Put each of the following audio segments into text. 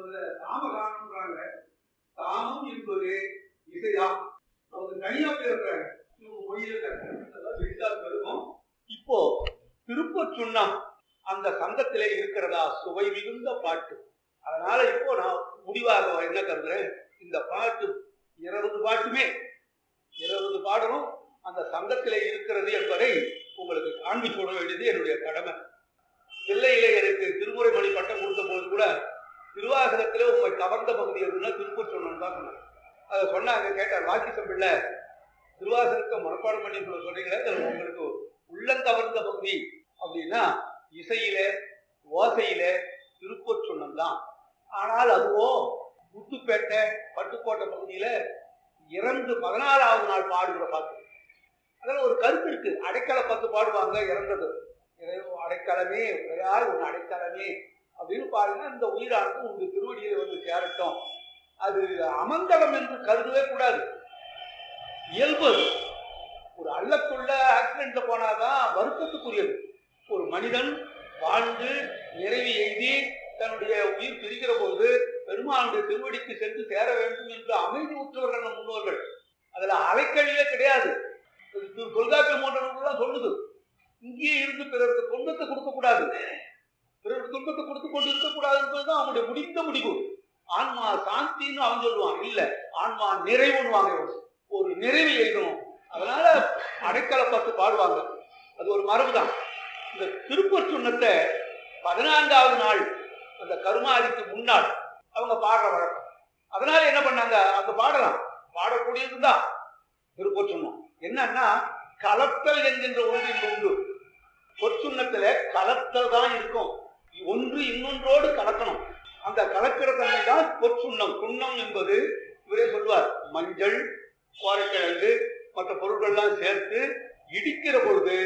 அதுல சாமகானம்ன்றாங்க சாமம் என்பது இசையா அவங்க தனியா பேசுறாங்க இவங்க மொழியில விரிசா பெருகும் இப்போ திருப்பச் சுண்ணம் அந்த சங்கத்திலே இருக்கிறதா சுவை மிகுந்த பாட்டு அதனால இப்போ நான் முடிவாக என்ன கருதுறேன் இந்த பாட்டு இருபது பாட்டுமே இருபது பாடலும் அந்த சங்கத்திலே இருக்கிறது என்பதை உங்களுக்கு காண்பிச்சு விட வேண்டியது என்னுடைய கடமை பிள்ளையிலே எனக்கு திருமுறை மணி பட்டம் கொடுத்த போது கூட திருவாசகத்திலே உங்களை கவர்ந்த பகுதி எதுன்னா திருப்பூர் சொன்னு தான் சொன்னாங்க அதை சொன்னாங்க கேட்டார் வாக்கிசம் பிள்ளை திருவாசகத்தை மனப்பாடம் பண்ணி இப்ப சொன்னீங்களே அதுல உங்களுக்கு உள்ளம் கவர்ந்த பகுதி அப்படின்னா இசையிலே ஓசையிலே திருப்பூர் சொன்னம் தான் ஆனால் அதுவோ முத்துப்பேட்டை பட்டுக்கோட்டை பகுதியில இறந்து பதினாறாவது நாள் பாடுகிற பாட்டு அதில் ஒரு கருத்து இருக்கு அடைக்கல பத்து பாடுவாங்க இறந்தது இறைவ அடைக்கலமே உடையாய் உன் அடைக்கலமே அப்படின்னு பாருங்க இந்த உயிரானது உங்க திருவடியில வந்து சேரட்டும் அது அமங்கலம் என்று கருதவே கூடாது இயல்பு அது. ஒரு அள்ளத்துள்ள ஆக்சிடென்ட்ல போனாதான் வருத்தத்துக்குரியது ஒரு மனிதன் வாழ்ந்து நிறைவு எய்தி தன்னுடைய உயிர் பிரிக்கிற போது பெருமானுடைய திருவடிக்கு சென்று சேர வேண்டும் என்று அமைதி உற்றவர்கள் நம் முன்னோர்கள் அதுல அலைக்கழிவே கிடையாது இது திரு தொல்காப்பிய போன்ற நூல்கள் சொல்லுது இங்கேயே இருந்து பிறருக்கு துன்பத்தை கொடுக்க கூடாது பிறருக்கு துன்பத்தை கொடுத்து கொண்டு இருக்கக்கூடாது என்பதுதான் அவனுடைய முடிந்த முடிவு ஆன்மா சாந்தின்னு அவன் சொல்லுவான் இல்ல ஆன்மா நிறைவுன்னுவாங்க இவங்க. ஒரு நிறைவு எழுதணும் அதனால அடைக்கல பத்து பாடுவாங்க அது ஒரு மரபுதான் இந்த திருப்பூர் சுண்ணத்தை பதினான்காவது நாள் அந்த கருமாதிக்கு முன்னாள் அவங்க பாடுற வழக்கம் அதனால என்ன பண்ணாங்க அந்த பாடலாம் பாடக்கூடியது தான் திருப்பூர் சுண்ணம் என்னன்னா கலத்தல் என்கின்ற ஒன்று இங்க உண்டு பொற்சுண்ணத்துல கலத்தல் தான் இருக்கும் ஒன்று இன்னொன்றோடு கலக்கணும் அந்த கலக்கிற தன்மை தான் பொற்சுண்ணம் சுண்ணம் என்பது இவரே சொல்வார் மஞ்சள் கோரைக்கிழங்கு மற்ற பொருட்கள்லாம் சேர்த்து இடிக்கிற பொழுது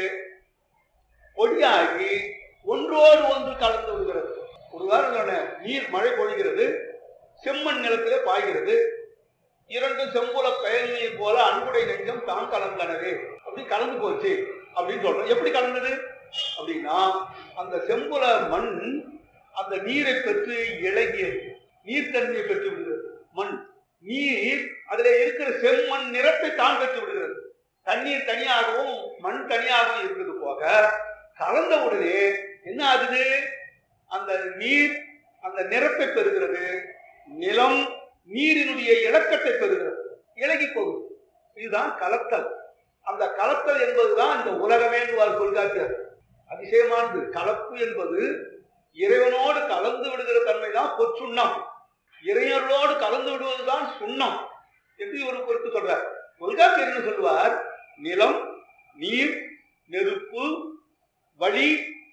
பொடியாகி ஒன்றோடு ஒன்று கலந்து விடுகிறது ஒரு உதாரணம் சொன்னேன். நீர் மழை பொழிகிறது செம்மண் நிலத்திலே பாய்கிறது இரண்டு செம்புல பெயர் நீர் போல அன்புடை நெஞ்சம் தான் கலந்தனவே அப்படி கலந்து போச்சு அப்படின்னு சொல்றோம் எப்படி கலந்தது அப்படின்னா அந்த செம்புல மண் அந்த நீரை பெற்று இழகியது நீர்த்தன்மையை பெற்று விடுகிறது மண் நீர் அதுல இருக்கிற செம்மண் நிறத்தை தான் பெற்று விடுகிறது தண்ணீர் தனியாகவும் மண் தனியாகவும் இருக்கிறது போக கலந்த உடனே என்ன ஆகுது அந்த நீர் அந்த நிறத்தை பெறுகிறது நிலம் நீரினுடைய இலக்கத்தை பெறுகிறது இலகி போகுது இதுதான் கலத்தல் அந்த கலத்தல் என்பதுதான் இந்த உலகமே என்று சொல்காட்டியார் அதிசயமானது கலப்பு என்பது இறைவனோடு கலந்து விடுகிற தன்மை தான் பொற்சுண்ணம் இறைவனோடு கலந்து விடுவதுதான் சுண்ணம் என்று இவர் பொறுத்து சொல்றார் தொல்காப்பியர் என்ன சொல்வார் நிலம் நீர் நெருப்பு வழி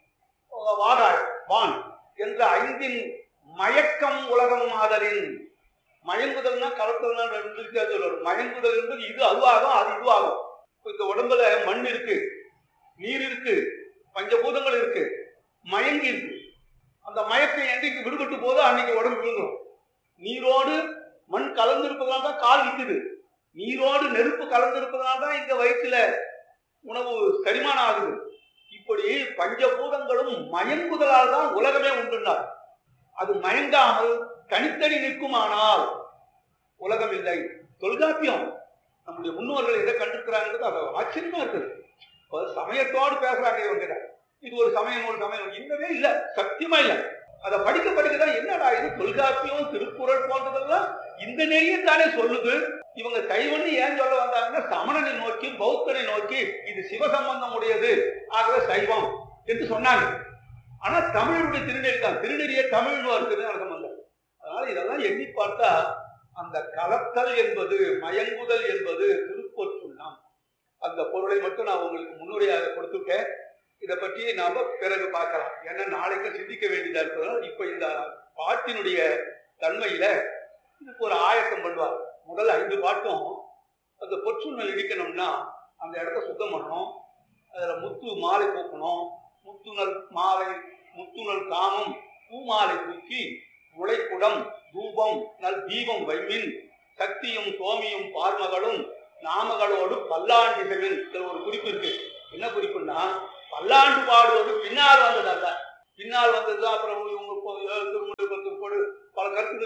வாதாள் வான் என்ற ஐந்தின் மயக்கம் உலகம் ஆதலின் மயங்குதல்னா கலத்தல்னா ரெண்டு வித்தியாசம் சொல்றாரு மயங்குதல் என்பது இது அதுவாகும் அது இதுவாகும் இப்ப இந்த உடம்புல மண் இருக்கு நீர் இருக்கு பஞ்சபூதங்கள் இருக்கு மயங்கி இருக்கு அந்த மயக்கம் என்றைக்கு விடுபட்டு போதோ அன்னைக்கு உடம்பு விழுந்துடும் நீரோடு மண் கலந்து இருப்பதனால தான் கால் நிற்குது நீரோடு நெருப்பு கலந்து இருப்பதனால தான் இந்த வயிற்றுல உணவு செரிமானம் ஆகுது இப்படி பஞ்சபூதங்களும் மயங்குதலால் தான் உலகமே உண்டுனார் அது மயங்காமல் தனித்தனி நிற்குமானால் உலகம் இல்லை தொல்காப்பியம் நம்முடைய முன்னோர்கள் எதை கண்டிருக்கிறாங்கிறது அது ஆச்சரியமா இருக்குது இப்ப சமயத்தோடு பேசுறாங்க இவங்க இது ஒரு சமயம் ஒரு சமயம் இல்லவே இல்லை சத்தியமா இல்லை அதை படிக்க படிக்க தான் என்னடா இது தொல்காப்பியம் திருக்குறள் போன்றதெல்லாம் இந்த நெறியை தானே சொல்லுது இவங்க கைவண்ணி ஏன் சொல்ல வந்தாங்கன்னா சமணனை நோக்கி பௌத்தனை நோக்கி இது சிவசம்பந்தம் உடையது ஆகவே சைவம் என்று சொன்னாங்க ஆனா தமிழுடைய திருநெறி தான் திருநெறிய தமிழ்னு ஒரு திருநாள் சம்பந்தம் அதனால இதெல்லாம் எண்ணி பார்த்தா அந்த கலத்தல் என்பது மயங்குதல் என்பது திருப்பொற்றுண்ணம் அந்த பொருளை மட்டும் நான் உங்களுக்கு முன்னுரையாக கொடுத்துட்டேன் இதை பற்றி நாம பிறகு பார்க்கலாம் ஏன்னா நாளைக்கு சிந்திக்க வேண்டியதா இருக்கிறதால இப்ப இந்த பாட்டினுடைய தன்மையில இதுக்கு ஒரு ஆயத்தம் பண்ணுவார் முதல் ஐந்து பாட்டும் அந்த பொற்றுண்ணல் இடிக்கணும்னா அந்த இடத்த சுத்தம் பண்ணணும் அதுல முத்து மாலை பூக்கணும் முத்துணல் மாலை முத்துணல் காமம் பூமாலை தூக்கி முளைக்குடம் தூபம் நல் தீபம் வைமின் சக்தியும் சோமியும் பார்மகளும் நாமகளோடு பல்லாண்டு செவின் இதுல ஒரு குறிப்பு இருக்கு என்ன குறிப்புன்னா பல்லாண்டு பாடுவது பின்னால் வந்ததல்ல பின்னால் வந்ததுதான் அப்புறம் இவங்க திருமணத்துக்கு போடு பல கருத்துக்கள்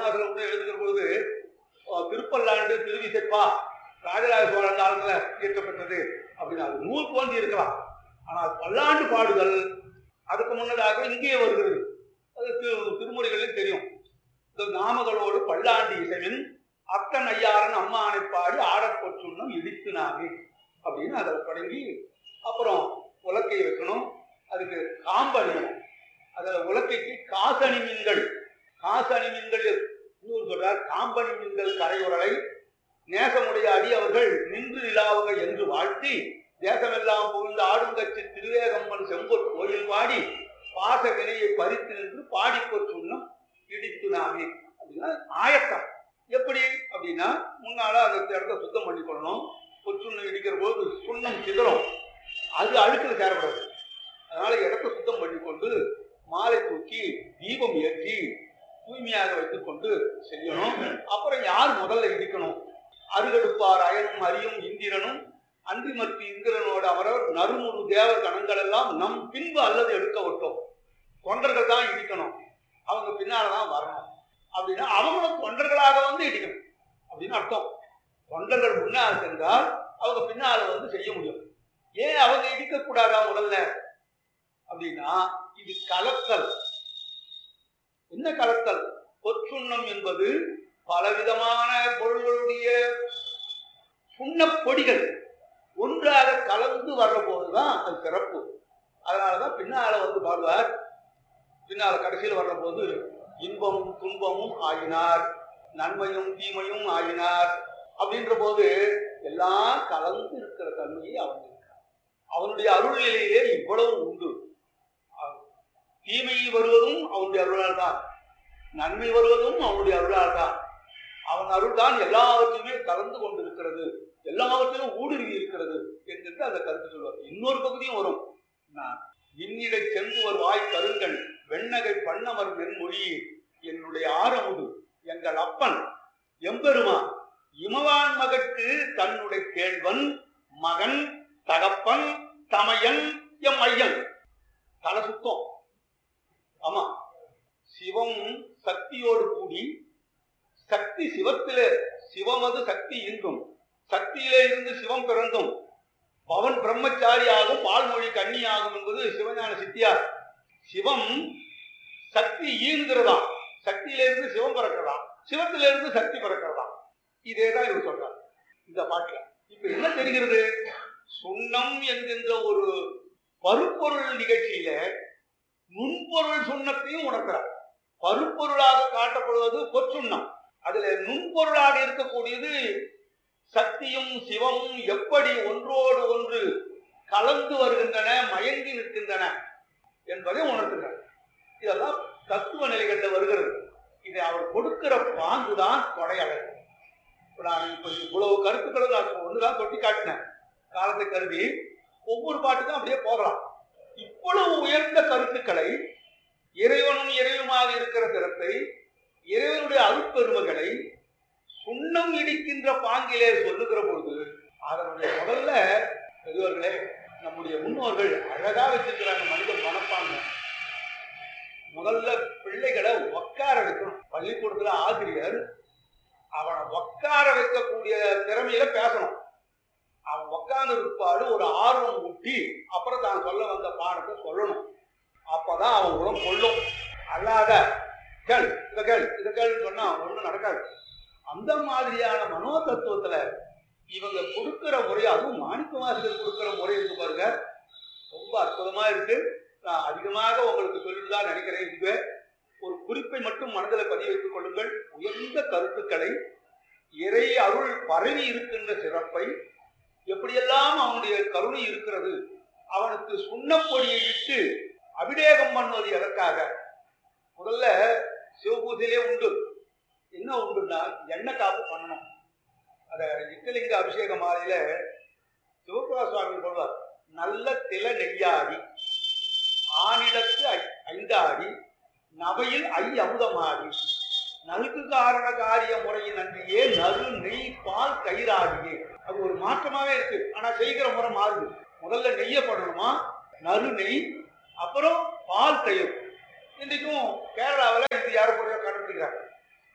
மணிவாசல் கூட எழுதுகிற பொழுது அஹ், திருப்பல்லாண்டு திருவிசைப்பா ராஜராஜ சோழன் காலத்துல இயற்றப்பட்டது அப்படின்னு அது நூல் தோன்றி இருக்கலாம் ஆனால் பல்லாண்டு பாடுதல் அதுக்கு முன்னதாக இங்கே வருகிறது அது திரு- திருமுறைகளில் தெரியும் இந்த நாமகளோடு பல்லாண்டு இசைவின் அத்தன் ஐயாரன் அம்மானை பாடி ஆடற் பொற்றுண்ணும் இடித்து நாமே அப்படின்னு அதை தொடங்கி அப்புறம் உலக்கை வைக்கணும் அதுக்கு காம்பு அணியணும் அதில் உலக்கைக்கு காசணி மீன்கள் காசணி மீன்கள் இன்னொரு சொல்றார் காம்பணி மீன்கள் கரையுறலை நேசமுடைய அடி அவர்கள் நின்று நிலாவுக என்று வாழ்த்தி தேசமெல்லாம் புகுந்து ஆடுங்கட்சி திருவேகம்மன் செம்பொற் கோயில் பாடி பாச வினையை பறித்து நின்று பாடிப்போர் சொன்னும் இடித்து நாமே அப்படின்னா ஆயத்தம் எப்படி அப்படின்னா முன்னால அந்த இடத்த சுத்தம் பண்ணி கொள்ளணும் பொற்றுண்ணம் இடிக்கிற போது சுண்ணம் சிதறும் அது அழுக்கில் சேரக்கூடாது அதனால இடத்த சுத்தம் பண்ணி கொண்டு மாலை தூக்கி தீபம் ஏற்றி தூய்மையாக வைத்துக் கொண்டு செய்யணும் அப்புறம் யார் முதல்ல இடிக்கணும் அருகடுப்பார் அயனும் அரியும் இந்திரனும் அன்றி மற்ற இந்திரனோடு அவரவர் நறுமுறு தேவர் கணங்கள் எல்லாம் நம் பின்பு அல்லது எடுக்க விட்டோம் தொண்டர்கள் தான் இடிக்கணும் அவங்க பின்னால தான் வரணும் அப்படின்னா அவங்களும் தொண்டர்களாக வந்து இடிக்கணும் அப்படின்னு அர்த்தம் தொண்டர்கள் முன்னால் சென்றால் அவங்க பின்னால வந்து செய்ய முடியும் ஏன் அவங்க இடிக்க கூடாதா முதல்ல அப்படின்னா இது கலத்தல் என்ன கலத்தல் பொற்சுண்ணம் என்பது பலவிதமான பொருள்களுடைய சுண்ணப் பொடிகள் ஒன்றாக கலந்து வர்ற போதுதான் அது சிறப்பு அதனாலதான் பின்னால வந்து பாடுவார் பின்னால கடைசியில் வர்ற போது இன்பமும் துன்பமும் ஆகினார் நன்மையும் தீமையும் ஆகினார் அப்படின்ற போது எல்லாம் கலந்து இருக்கிற தன்மையை அவன் இருக்கிறான் அவனுடைய அருள் நிலையிலே இவ்வளவு உண்டு அவ- தீமை வருவதும் அவனுடைய அருளால் தான் நன்மை வருவதும் அவனுடைய அருளால் தான் அவன் அருள் தான் எல்லாவற்றையுமே கலந்து கொண்டிருக்கிறது எல்லாவற்றிலும் ஊடுருவி இருக்கிறது என்கின்ற அந்த கருத்து சொல்வார் இன்னொரு பகுதியும் வரும் நான் இன்னிடை சென்று வருவாய் கருங்கன் வெண்ணகை பண்ணமர் வெண்மொழி என்னுடைய ஆரமுது எங்கள் அப்பன் எம்பெருமான் இமவான் மகற்கு தன்னுடைய கேள்வன் மகன் தகப்பன் தமையன் எம் ஐயன் தலை சுத்தம் ஆமா சிவம் சக்தியோடு கூடி சக்தி சிவத்திலே சிவமது சக்தி இன்றும் சக்தியிலே இருந்து சிவம் பிறந்தும் பவன் பிரம்மச்சாரி ஆகும் பால்மொழி கன்னி ஆகும் என்பது சிவஞான சித்தியார் சிவம் சக்தி ஈங்குகிறதா சக்தியிலிருந்து சிவம் பிறக்கிறதா சிவத்திலிருந்து சக்தி பிறக்கிறதா இதே தான் இவர் சொல்றார் இந்த பாட்டுல இப்ப என்ன தெரிகிறது சுண்ணம் என்கின்ற ஒரு பருப்பொருள் நிகழ்ச்சியில நுண்பொருள் சுண்ணத்தையும் உணர்கிறார் பருப்பொருளாக காட்டப்படுவது பொற்சுண்ணம் அதுல நுண்பொருளாக இருக்கக்கூடியது சக்தியும் சிவமும் எப்படி ஒன்றோடு ஒன்று கலந்து வருகின்றன மயங்கி நிற்கின்றன என்பதை உணர்த்துகிறார் இதெல்லாம் தத்துவ நிலைகளில் வருகிறது இதை அவர் கொடுக்கிற பாங்குதான் கொடையழகு இப்ப நான் இப்ப இவ்வளவு கருத்துக்களை நான் ஒண்ணுதான் தொட்டி காட்டினேன் காலத்தை கருதி ஒவ்வொரு பாட்டுக்கும் அப்படியே போகலாம் இவ்வளவு உயர்ந்த கருத்துக்களை இறைவனும் இறைவனுமாக இருக்கிற திறத்தை இறைவனுடைய அருட்பெருமைகளை சுண்ணம் இடிக்கின்ற பாங்கிலே சொல்லுகிற பொழுது அதனுடைய முதல்ல பெரியவர்களே நம்முடைய முன்னோர்கள் அழகா வச்சிருக்கிறாங்க மனித மனப்பான்மை முதல்ல பிள்ளைகளை உட்கார வைக்கணும் பள்ளிக்கூடத்துல ஆசிரியர் அவனை உட்கார வைக்கக்கூடிய திறமையில பேசணும் அவன் உட்கார்ந்து இருப்பாடு ஒரு ஆர்வம் ஊட்டி அப்புறம் தான் சொல்ல வந்த பாடத்தை சொல்லணும் அப்பதான் அவன் உரம் கொள்ளும் அல்லாத கேள் இதை கேள் இதை கேள்னு சொன்னா ஒண்ணும் நடக்காது அந்த மாதிரியான மனோ தத்துவத்துல இவங்க கொடுக்கிற முறை அதுவும் மாணிக்க வாசகர் கொடுக்கிற முறை இருக்கு பாருங்க ரொம்ப அற்புதமா இருக்கு நான் அதிகமாக உங்களுக்கு சொல்லிட்டு தான் நினைக்கிறேன் இதுவே ஒரு குறிப்பை மட்டும் மனதில் பதிய வைத்துக் கொள்ளுங்கள் உயர்ந்த கருத்துக்களை இறை அருள் பரவி இருக்கின்ற சிறப்பை எப்படியெல்லாம் அவனுடைய கருணை இருக்கிறது அவனுக்கு சுண்ணப்பொடியை விட்டு அபிடேகம் பண்ணுவது எதற்காக முதல்ல சிவபூஜையிலே உண்டு என்ன உண்டுன்னா எண்ணெய் காப்பு பண்ணணும் அத இக்கலிங்க அபிஷேக மாலையில சிவபிரகாஷ் சுவாமி சொல்வார் நல்ல தில நெய்யாடி ஆனிடத்து ஐ- ஐந்தாடி நவையில் ஐ அமுதமாடி நல்கு காரண காரிய முறையின் நன்றியே நறு நெய் பால் கயிறாடியே அது ஒரு மாற்றமாவே இருக்கு ஆனா செய்கிற முறை மாறுது முதல்ல நெய்ய பண்ணணுமா நறு நெய் அப்புறம் பால் கயிறு இன்றைக்கும் கேரளாவில் இது யாரும் குறைய கடைபிடிக்கிறாங்க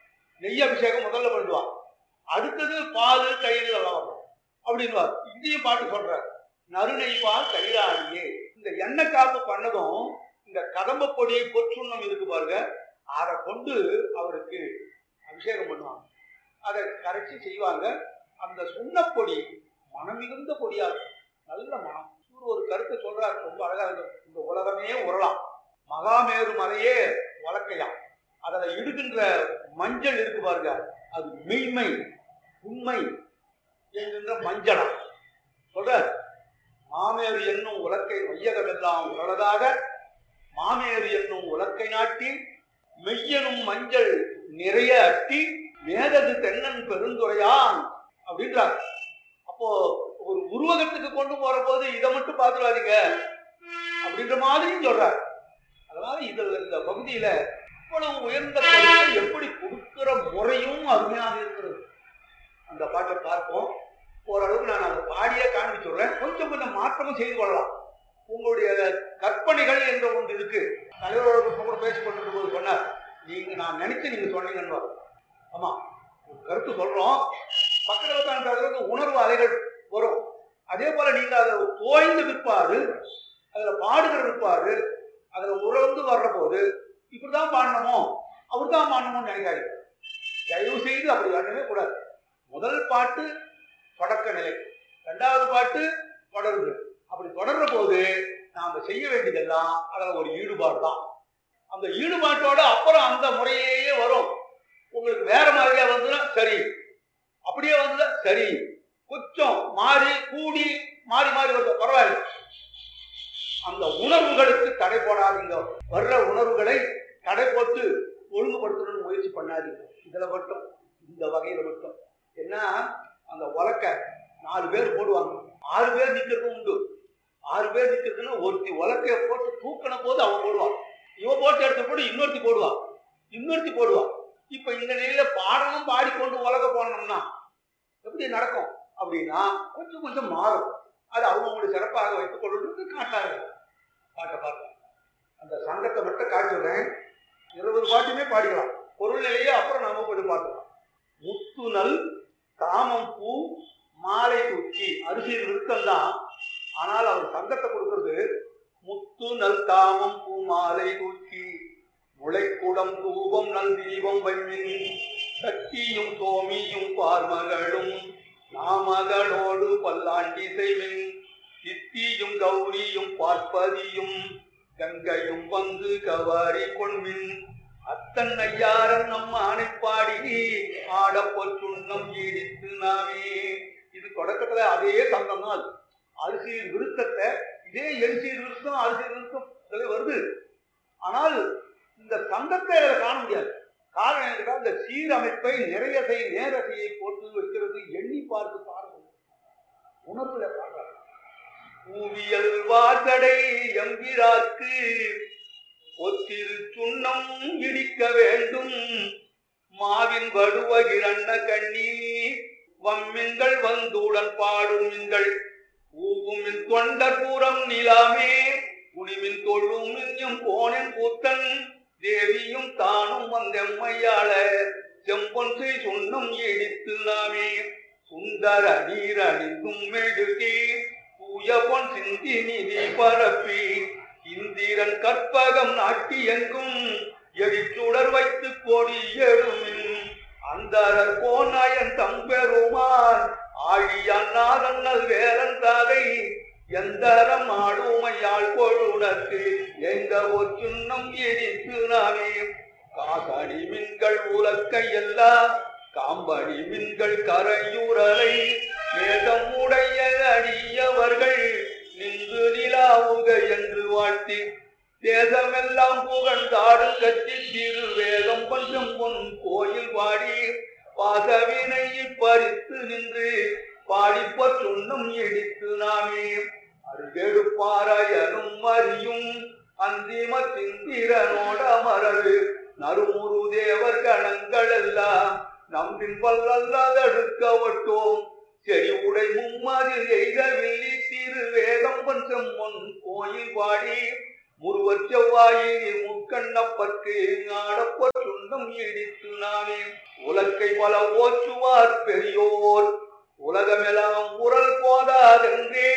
நெய் அபிஷேகம் முதல்ல பண்ணுவான் அடுத்தது பால் தயிர் எல்லாம் வரும் அப்படின்வார் இங்கேயும் பாட்டு சொல்றார் நறுநெய் பால் தயிராடியே இந்த எண்ணெய் காப்பு பண்ணதும் இந்த கதம்ப பொடி பொற்சுண்ணம் இருக்கு பாருங்க அதை கொண்டு அவருக்கு அபிஷேகம் பண்ணுவாங்க அதை கரைச்சி செய்வாங்க அந்த சுண்ணப்பொடி மனம் மிகுந்த பொடியா இருக்கும் நல்ல மனம் இவர் ஒரு கருத்தை சொல்றாரு ரொம்ப அழகா இருக்கும் இந்த உலகமே உரலாம் மகாமேரு மலையே வழக்கையாம் அதுல இடுகின்ற மஞ்சள் இருக்கு பாருங்க அது மெய்மை உண்மை என்கின்ற மஞ்சளா சொல்ற மாமேறு என்னும் உலக்கை வையகமெல்லாம் உரளதாக மாமேறு என்னும் உலக்கை நாட்டி மெய்யனும் மஞ்சள் நிறைய அட்டி மேதது தென்னன் பெருந்துரையான் அப்படின்றார் அப்போ ஒரு உருவகத்துக்கு கொண்டு போற போது இதை மட்டும் பார்த்துடாதீங்க அப்படின்ற மாதிரியும் சொல்றார் அதனால இதுல இந்த பகுதியில இவ்வளவு உயர்ந்த கருத்தை எப்படி கொடுக்கிற முறையும் அருமையாக இருக்கிறது அந்த பாட்டை பார்ப்போம் ஓரளவுக்கு நான் அதை பாடியே காண்பிச்சுடுறேன் கொஞ்சம் கொஞ்சம் மாற்றமும் செய்து கொள்ளலாம் உங்களுடைய கற்பனைகள் என்ற ஒன்று இருக்கு தலைவரோட கூட பேசிக் கொண்டிருக்கும் போது சொன்னார் நீங்க நான் நினைச்சு நீங்க சொன்னீங்கன்னு ஆமா ஒரு கருத்து சொல்றோம் பக்கத்தில் உட்காந்து பேசுறது உணர்வு அலைகள் வரும் அதே போல நீங்க அதை தோய்ந்த பிற்பாடு அதுல பாடுகிற பிற்பாடு அதுல உறந்து வர்ற போது இப்படிதான் பாடணுமோ அவர் தான் பாடணுமோன்னு நினைக்காது தயவு செய்து அப்படி பண்ணவே கூடாது முதல் பாட்டு தொடக்க நிலை ரெண்டாவது பாட்டு தொடருது அப்படி தொடர்ற போது நாம செய்ய வேண்டியதெல்லாம் அதுல ஒரு ஈடுபாடு தான் அந்த ஈடுபாட்டோட அப்புறம் அந்த முறையே வரும் உங்களுக்கு வேற மாதிரியா வந்ததுன்னா சரி அப்படியே வந்ததா சரி கொஞ்சம் மாறி கூடி மாறி மாறி வருது பரவாயில்ல அந்த உணர்வுகளுக்கு தடை போடாதீங்க வர்ற உணர்வுகளை தடை போட்டு ஒழுங்குபடுத்தணும்னு முயற்சி பண்ணாதீங்க இதுல மட்டும் இந்த வகையில மட்டும் ஏன்னா அந்த உலக்க நாலு பேர் போடுவாங்க ஆறு பேர் நிக்கிறதும் உண்டு ஆறு பேர் நிக்கிறதுன்னா ஒருத்தி உலக்கைய போட்டு தூக்கின போது அவன் போடுவான் இவன் போட்டு எடுத்த போது இன்னொருத்தி போடுவான் இன்னொருத்தி போடுவான் இப்ப இந்த நிலையில பாடணும் பாடிக்கொண்டு உலக போனோம்னா எப்படி நடக்கும் அப்படின்னா கொஞ்சம் கொஞ்சம் மாறும் அது அவங்களுடைய சிறப்பாக வைத்துக் கொள்வது காட்டாங்க பாட்டை பார்க்க அந்த சங்கத்தை மட்டும் காட்டுறேன் இருபது பாட்டுமே பாடிக்கலாம் பொருள் நிலையை அப்புறம் நாம கொஞ்சம் பார்க்கலாம் முத்துனல் தாமம் பூ மாலை தூக்கி அரிசி விருத்தம் தான் ஆனால் அவர் சங்கத்தை கொடுக்கிறது முத்து நல் தாமம் பூ மாலை தூக்கி முளைக்குடம் தூபம் நல் தீபம் வைமின் சக்தியும் சோமியும் பார்மகளும் நாமகளோடு பல்லாண்டி செய்வின் சித்தியும் கௌரியும் பார்ப்பதியும் கங்கையும் வந்து கவாரி கொள்மின் அத்தன் ஐயாரன் நம் ஆணைப்பாடி ஆடப்பொற்றுண்ணம் ஈடித்து நாமே இது தொடக்கத்துல அதே சங்கம் தான் அது அரிசியின் விருத்தத்தை இதே எரிசீர் விருத்தம் அரிசியின் விருத்தம் இதுல வருது ஆனால் இந்த சங்கத்தை அதுல காண முடியாது காரணம் என்ன கேட்டா, இந்த சீரமைப்பை நிறையசை நேரசையை போட்டு வைக்கிறது எண்ணி பார்த்து பாருங்க உணர்வுல பாடுறாங்க பூவியல் வார்த்தடை எம்பிராக்கு ஒத்திரு சுண்ணம் இடிக்க வேண்டும் மாவின் வடுவகிரண்ண கண்ணி வம்மின்கள் வந்துடன் பாடும் மின்கள் ஊவுமின் தொண்டர் பூரம் நிலாமே குனிமின் தொழும் மின்யும் போனின் கூத்தன் தேவியும் தானும் வந்தெம்மையாள செம்பொன் செய் சுண்ணம் இடித்து நாமே சுந்தர நீர் அணிந்தும் மெழுகி தூய பொன் சிந்தி நிதி பரப்பி இந்திரன் கற்பகம் நாட்டி எங்கும் எடிச்சுடர் வைத்து கொடி எடுமின் அந்தரர் போனாயன் தம்பெருமான் ஆழியன்னாதன் நல் வேலன் தாதை எந்தரம் ஆடுமையாள் கொழுனக்கு எங்க ஒரு சுண்ணம் எரித்து நாமே காகடி மின்கள் உலக்கை எல்லாம் காம்படி மின்கள் கரையுறலை மேகம் உடைய அடியவர்கள் நின்று நிலாவுக என்று வாழ்த்தி தேசமெல்லாம் புகழ்ந்தாடும் கட்சி திரு வேதம் பஞ்சம் பொன் கோயில் பாடி பாசவினை பறித்து நின்று பாடிப்பற்றுண்ணும் இடித்து நாமே அருகெடுப்பாராயனும் அறியும் அந்திம திந்திரனோட அமரரு நறுமுரு தேவர் கணங்கள் எல்லாம் நம்பின் பல்லல்லாதடுக்க வட்டோம் செடி உடை மும்மதில் எய்த வில்லி திரு வேதம் பஞ்சம் பொன் கோயில் பாடி முருவச் செவ்வாயினி முக்கண்ணப்பற்கு ஆடப்பற்றுண்ண சுண்ணம் இடித்து நாமே உலக்கை பல ஓச்சுவார் பெரியோர் உலகமெல்லாம் குரல் போதாதென்றே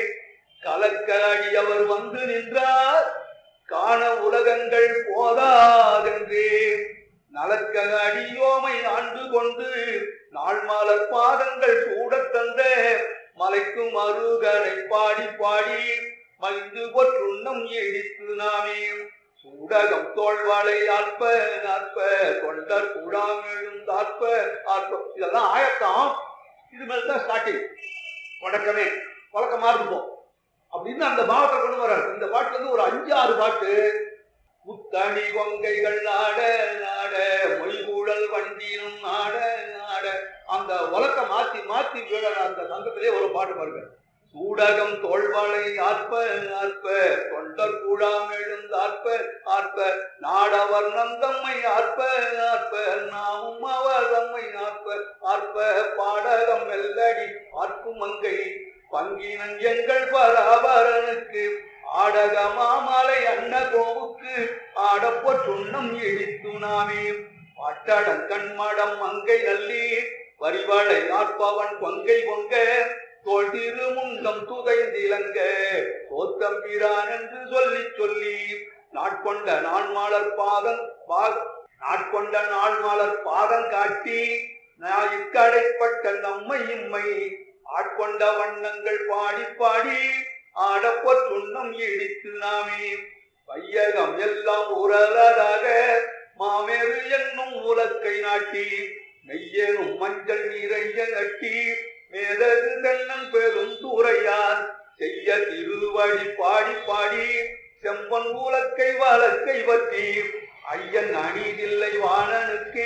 கலக்க அடியவர் வந்து நின்றார் காண உலகங்கள் போதாதென்றே நலக்க அடியோமை ஆண்டு கொண்டு நாள் மாலர் பாதங்கள் சூடத் தந்த மலைக்கும் அருகனை பாடி பாடி மகிழ்ந்து பொற்றுண்ணம் இடித்து நாமே சூடகம் தோல்வாளை ஆற்ப ஆற்ப தொண்டர் கூடாம் எழுந்தாற்ப ஆற்ப இதெல்லாம் ஆயத்தம் இது மேல தான் ஸ்டார்டிங் வழக்கமே வழக்கமா இருப்போம் அப்படின்னு அந்த பாவத்தை கொண்டு வர்றாரு இந்த பாட்டுல இருந்து ஒரு அஞ்சு ஆறு பாட்டு முத்தணி கொங்கைகள் நாட நாட மொய்கூடல் வண்டியும் நாட நாட அந்த வழக்க மாத்தி மாத்தி விழற அந்த சங்கத்திலே ஒரு பாட்டு பாருங்க சூடகம் தோல்வளை ஆற்ப ஆற்ப தொண்டர் கூடாம் எழுந்தாற்ப ஆற்ப நாடவர் நந்தம்மை ஆற்ப ஆற்ப நாமும் அவர் தம்மை ஆற்ப ஆற்ப பாடகம் மெல்லடி ஆர்க்கும் மங்கை பங்கினன் எங்கள் பராபரனுக்கு ஆடக மாமலை அன்ன கோவுக்கு ஆடப்போ சுண்ணம் இடித்து நாமே பாட்டடன் கண்மடம் மங்கை நல்லீர் வரிவளை நாற்பவன் கொங்கை பொங்க தோல் திருமுண்டம் துதைந்திலங்க சோத்தம்பிரான் என்று சொல்லி சொல்லி நாட்கொண்ட நான்மாளர் பாதம் பா- நாட்கொண்ட நாள்மாளர் பாதம் காட்டி நாயிற்கடைப்பட்ட நம்மை இம்மை ஆட்கொண்ட வண்ணங்கள் பாடி பாடி ஆடப்போ சுண்ணம் இடித்து நாமே வையகம் எல்லாம் உரலதாக மாமேறு என்னும் உலக்கை நாட்டி மெய்யேனும் மஞ்சள் நிறைய கட்டி மேதகு தென்னன் பெரும் தூரையார் செய்ய திருவடி பாடி பாடி செம்பன் உலக்கை வழக்கை பற்றி ஐயன் அணிதில்லை வாணனுக்கே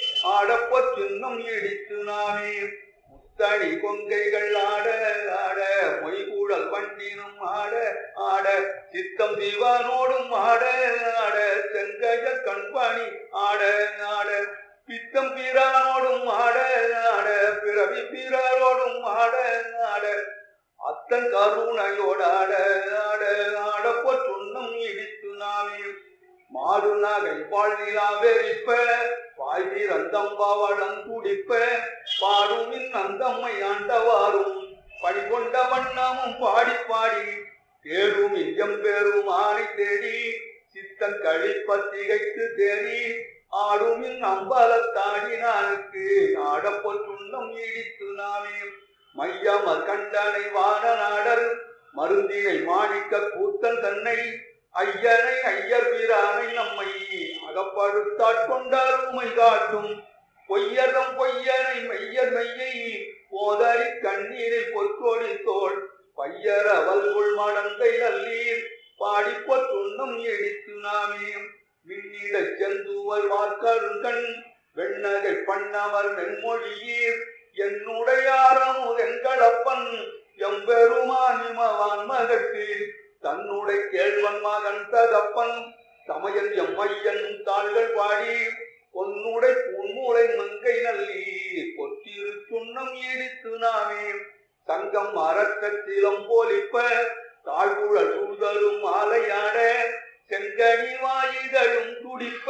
ஆடப்ப சின்னம் இடித்து நாமே முத்தணி கொங்கைகள் ஆட ஆட மொய்கூடல் வண்டினும் ஆட ஆட சித்தம் சிவனோடும் ஆட ஆட செங்கைய கண்பாணி ஆட ஆட பித்தம் பிறானோடும் ஆட ஆட பிறவி பிறரோடும் ஆட ஆட அத்தன் கருணையோடு ஆட ஆட ஆடப்போ சுண்ணம் இடித்து நாமே மாடு நகை பால் நிலா வெறிப்ப பாய் வீரந்தம் பவளம் துடிப்ப பாடுமின் அந்தம்மை ஆண்டவாரும் பணிகொண்ட வண்ணமும் பாடி பாடி தேடும் எம்பெரும் ஆணை தேடி சித்தன் கழிப்ப திகைத்து தேடி ஆடுமின் அம்பலத்தாடினானுக்கு ஆடப்போ சுண்ணம் இடித்து நாமே மையமர் கண்டனை வான நாடர் மருந்தினை மாணிக்க கூத்தன் தன்னை ஐயனை ஐயர் வீரானை நம்மை அகப்படுத்தாட்கொண்டார் உமை காட்டும் பொய்யர்தம் பொய்யனை மெய்யர் மெய்யை போதறி கண்ணீரை பொற்கோடி தோள் பையர வல்குள் மடந்தை நல்லீர் பாடிப்பொற் துண்ணம் இடித்து நாமே மின்னிட செந்துவர் வார்க்கருங்கண் வெண்ணகை பண்ணவர் மென்மொழியீர் என்னுடையாரமும் எங்களப்பன் எம்பெருமானிமவான் மகட்டு தன்னுடைய கேழ்வன் மகன் தகப்பன் தமையன் எம்மையன் தாள்கள் பாடி பொன்னுடை பொன்முளை மங்கை நல்லி பொத்திரு சுண்ணம் இடித்து நாமே சங்கம் அறக்கத்திலம் போலிப்ப தாழ்வுழல் சூதரும் மாலையாட செங்கனி வாயிகளும் துடிப்ப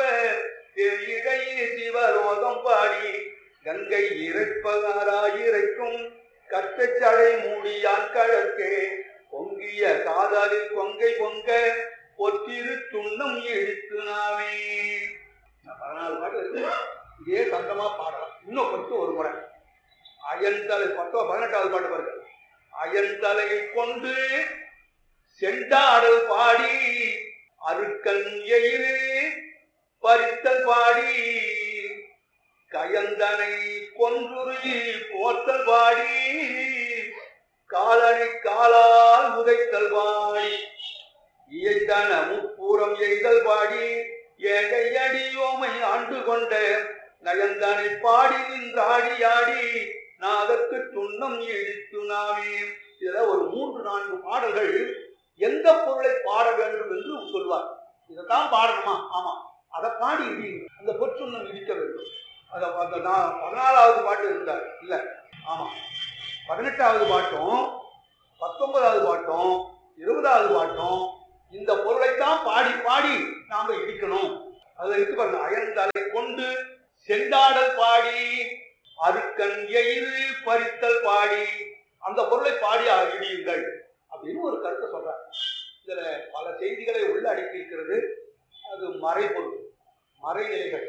இடையே சிவலோகம் பாடி கங்கை இறைப்பகாராயிரைக்கும் கட்டச்சடை மூடியான் கழற்கே பொங்கிய காதலில் கொங்கை பொங்க பொத்திரு துண்ணம் இடித்து நாமே பதினாலு பாட்டு இருக்கு இதே சந்தமா பாடலாம் இன்னும் கொஞ்சம் ஒரு முறை அயன்தலை பத்தோ பதினெட்டாவது பாட்டு பாருங்க அயன்தலையை கொண்டு செண்டாடல் பாடி அருக்கன் எயிறு பறித்தல் பாடி கயந்தனை கொன்றுருகி போத்தல் பாடி காலனை காலால் உதைத்தல் பாடி இயைந்தன முப்பூரம் எய்தல் பாடி ஏகை அடியோமை ஆண்டு கொண்ட நயந்தனை பாடி நின்றாடி ஆடி நாதற்கு துண்ணம் இடித்து நாமே இதுல ஒரு மூன்று நான்கு பாடல்கள் எந்த பொருளை பாட வேண்டும் என்று சொல்வார் இதைத்தான் பாடணுமா ஆமா அதை பாடி இடிங்க அந்த பொற்சுண்ணம் இடிக்க வேண்டும் அத அந்த நான் பதினாலாவது பாட்டு இருந்தார் இல்ல ஆமா பதினெட்டாவது பாட்டும் பத்தொன்பதாவது பாட்டும் இருபதாவது பாட்டும் இந்த பொருளைத்தான் பாடி பாடி நாம இடிக்கணும் அதுல இருக்கு பாருங்க அயன் தலை கொண்டு செண்டாடல் பாடி அருக்கன் எயிறு பறித்தல் பாடி அந்த பொருளை பாடி இடியுங்கள் அப்படின்னு ஒரு கருத்தை சொல்றார் இதுல பல செய்திகளை உள்ள அடக்கி இருக்கிறது அது மறைபொருள் மறைநிலைகள்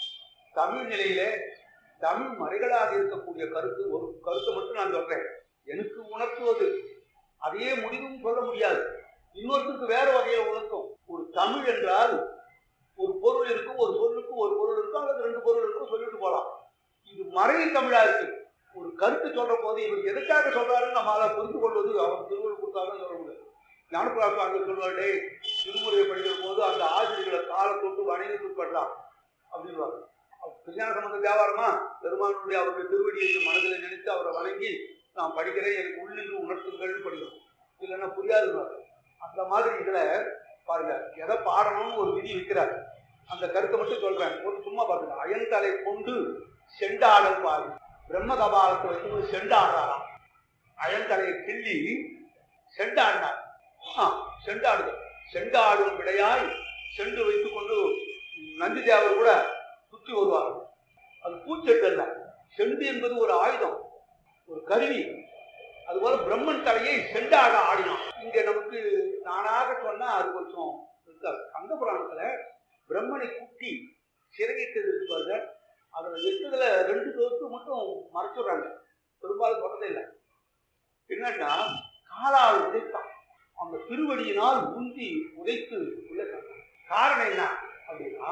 தமிழ் நிலையிலே தமிழ் மறைகளாக இருக்கக்கூடிய கருத்து ஒரு கருத்தை மட்டும் நான் சொல்றேன் எனக்கு உணர்த்துவது அதையே முடிவும் சொல்ல முடியாது இன்னொருத்தருக்கு வேற வகையில் உணர்த்தும் ஒரு தமிழ் என்றால் ஒரு பொருள் இருக்கும் ஒரு சொல்லுக்கு ஒரு பொருள் இருக்கும் அல்லது ரெண்டு பொருள் இருக்கும் சொல்லிட்டு போலாம் இது மறை தமிழா இருக்கு ஒரு கருத்து சொல்ற போது இவர் எதுக்காக சொல்றாருன்னு நம்மளால புரிந்து கொள்வது அவர் திருவள்ளுவர் கொடுத்தாலும் சொல்ல முடியாது ஞானப்பிரா சுவாமி சொல்வார் டேய் திருமுறையை படிக்கிற போது அந்த ஆசிரியர்களை காலை தொட்டு வணங்கி உட்படலாம் அப்படின்வாங்க திருஞான சம்பந்த வியாபாரமா பெருமானுடைய அவருடைய திருவடியை மனதில் நினைத்து அவரை வணங்கி நான் படிக்கிறேன் எனக்கு உள்ளின்று உணர்த்துங்கள் படிக்கிறோம் இல்லைன்னா புரியாதுன்னு அந்த மாதிரி இதுல பாருங்க எதை பாடணும்னு ஒரு விதி வைக்கிறார் அந்த கருத்தை மட்டும் சொல்றேன் ஒரு சும்மா பாருங்க அயன்தலை கொண்டு செண்டாடல் பாரு பிரம்ம கபாலத்தை வச்சு ஒரு செண்டாடுறாராம் அயன்தலையை கிள்ளி செண்டாடினார் ஆ செண்டாடுதல் செண்டாடும் விடையாய் சென்று வைத்துக் கொண்டு நந்தி தேவர் கூட சுற்றி வருவார் அது பூச்செட்டு அல்ல செண்டு என்பது ஒரு ஆயுதம் ஒரு கருவி அதுபோல பிரம்மன் தலையை செண்டாக ஆடினான் இங்க நமக்கு நானாக சொன்னா அது கொஞ்சம் இருக்காது கந்த புராணத்துல பிரம்மனை குட்டி சிறகிட்டது இருக்கு பாருங்க அதுல எட்டுதுல ரெண்டு தோத்து மட்டும் மறைச்சுடுறாங்க பெரும்பாலும் சொல்றதே இல்லை என்னன்னா காலால் உதைத்தான் அந்த திருவடியினால் உந்தி உதைத்து உள்ள காரணம் என்ன அப்படின்னா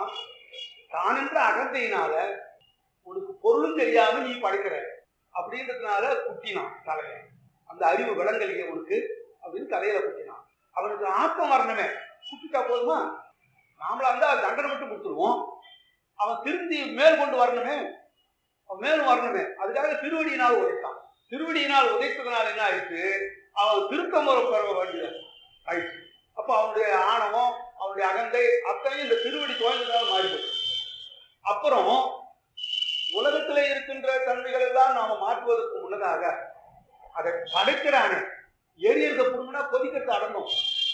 தானென்ற அகந்தையினால உனக்கு பொருளும் தெரியாம நீ படைக்கிற அப்படின்றதுனால குட்டினான் தலையை அந்த அறிவு விளங்கலையே உனக்கு அப்படின்னு தலையில குட்டினான் அவனுக்கு ஆத்மம் வரணுமே குட்டிட்டா போதுமா நாமளா இருந்தா தண்டனை மட்டும் கொடுத்துருவோம் அவன் திருந்தி மேல் கொண்டு வரணுமே அவன் மேலும் வரணுமே அதுக்காக திருவடியினால் உதைத்தான் திருவடியினால் உதைத்ததுனால என்ன ஆயிடுச்சு அவன் திருத்தம் வர பெற வேண்டியது ஆயிடுச்சு அப்ப அவனுடைய ஆணவம் அவனுடைய அகந்தை அத்தனையும் இந்த திருவடி துவங்கினால மாறிப்போச்சு அப்புறம் உலகத்துல இருக்கின்ற தன்மைகள் எல்லாம் நாம மாற்றுவதற்கு முன்னதாக அதை படைக்கிறானே எரியறத புடுங்கினா கொதிக்கிறது அடங்கும்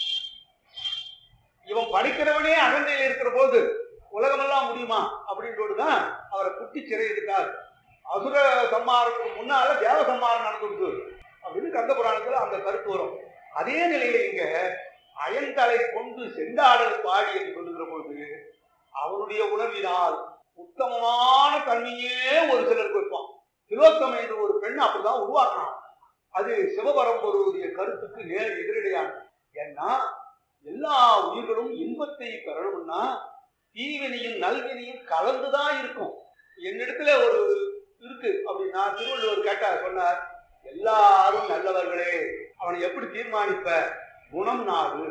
இவன் படிக்கிறவனே அகந்தையில் இருக்கிற போது உலகமெல்லாம் முடியுமா அப்படின்றது தான் அவரை குட்டி சிறையிட்டார் அசுர சம்மாரத்துக்கு முன்னால தேவ சம்மாரம் நடந்துருக்கு அப்படின்னு கந்த புராணத்துல அந்த கருத்து வரும் அதே நிலையில இங்க அயன்தலை கொண்டு செந்தாடல் பாடி என்று சொல்லுகிற பொழுது அவனுடைய உணர்வினால் உத்தமமான தன்மையே ஒரு சிலருக்கு வைப்பான் திலோத்தமை என்ற ஒரு பெண் அப்படிதான் உருவாக்கினான் அது சிவபரம்பொருடைய கருத்துக்கு நேர் எதிரடையானது ஏன்னா எல்லா உயிர்களும் இன்பத்தை பெறணும்னா தீவினையும் நல்வினையும் கலந்துதான் இருக்கும் என்னிடத்துல ஒரு இருக்கு அப்படின்னா திருவள்ளுவர் கேட்டார் சொன்னார் எல்லாரும் நல்லவர்களே அவனை எப்படி தீர்மானிப்ப குணம் நாடு